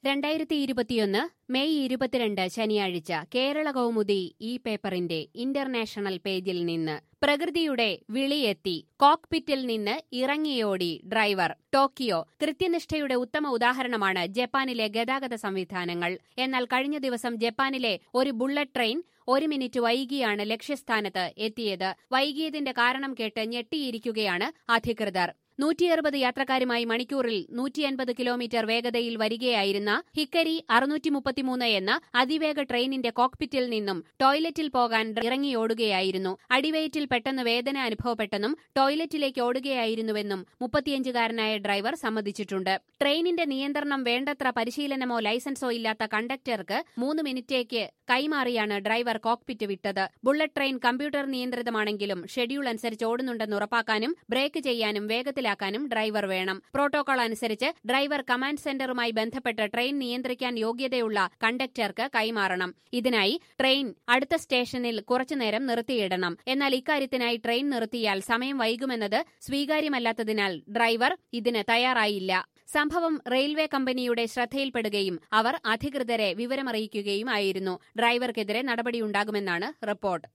രണ്ടായിരത്തി ഇരുപത്തിയൊന്ന് മെയ് ഇരുപത്തിരണ്ട് ശനിയാഴ്ച കേരള കൗമുദി ഈ പേപ്പറിന്റെ ഇന്റർനാഷണൽ പേജിൽ നിന്ന് പ്രകൃതിയുടെ വിളിയെത്തി കോക്പിറ്റിൽ നിന്ന് ഇറങ്ങിയോടി ഡ്രൈവർ ടോക്കിയോ കൃത്യനിഷ്ഠയുടെ ഉത്തമ ഉദാഹരണമാണ് ജപ്പാനിലെ ഗതാഗത സംവിധാനങ്ങൾ എന്നാൽ കഴിഞ്ഞ ദിവസം ജപ്പാനിലെ ഒരു ബുള്ളറ്റ് ട്രെയിൻ ഒരു മിനിറ്റ് വൈകിയാണ് ലക്ഷ്യസ്ഥാനത്ത് എത്തിയത് വൈകിയതിന്റെ കാരണം കേട്ട് ഞെട്ടിയിരിക്കുകയാണ് അധികൃതർ നൂറ്റിയറുപത് യാത്രക്കാരുമായി മണിക്കൂറിൽ നൂറ്റിയൻപത് കിലോമീറ്റർ വേഗതയിൽ വരികയായിരുന്ന ഹിക്കരി അറുന്നൂറ്റി മുപ്പത്തിമൂന്ന് എന്ന അതിവേഗ ട്രെയിനിന്റെ കോക്പിറ്റിൽ നിന്നും ടോയ്ലറ്റിൽ പോകാൻ ഇറങ്ങിയോടുകയായിരുന്നു അടിവയറ്റിൽ പെട്ടെന്ന് വേദന അനുഭവപ്പെട്ടെന്നും ടോയ്ലറ്റിലേക്ക് ഓടുകയായിരുന്നുവെന്നും മുപ്പത്തിയഞ്ചുകാരനായ ഡ്രൈവർ സമ്മതിച്ചിട്ടുണ്ട് ട്രെയിനിന്റെ നിയന്ത്രണം വേണ്ടത്ര പരിശീലനമോ ലൈസൻസോ ഇല്ലാത്ത കണ്ടക്ടർക്ക് മൂന്ന് മിനിറ്റേക്ക് കൈമാറിയാണ് ഡ്രൈവർ കോക്പിറ്റ് വിട്ടത് ബുള്ളറ്റ് ട്രെയിൻ കമ്പ്യൂട്ടർ നിയന്ത്രിതമാണെങ്കിലും ഷെഡ്യൂൾ അനുസരിച്ച് ഓടുന്നുണ്ടെന്ന് ഉറപ്പാക്കാനും ബ്രേക്ക് ചെയ്യാനും വേഗത്തിലാക്കാനും ഡ്രൈവർ വേണം പ്രോട്ടോകോൾ അനുസരിച്ച് ഡ്രൈവർ കമാൻഡ് സെന്ററുമായി ബന്ധപ്പെട്ട് ട്രെയിൻ നിയന്ത്രിക്കാൻ യോഗ്യതയുള്ള കണ്ടക്ടർക്ക് കൈമാറണം ഇതിനായി ട്രെയിൻ അടുത്ത സ്റ്റേഷനിൽ കുറച്ചുനേരം നിർത്തിയിടണം എന്നാൽ ഇക്കാര്യത്തിനായി ട്രെയിൻ നിർത്തിയാൽ സമയം വൈകുമെന്നത് സ്വീകാര്യമല്ലാത്തതിനാൽ ഡ്രൈവർ ഇതിന് തയ്യാറായില്ല സംഭവം റെയിൽവേ കമ്പനിയുടെ ശ്രദ്ധയിൽപ്പെടുകയും അവർ അധികൃതരെ വിവരമറിയിക്കുകയുമായിരുന്നു ഡ്രൈവർക്കെതിരെ നടപടിയുണ്ടാകുമെന്നാണ് റിപ്പോർട്ട്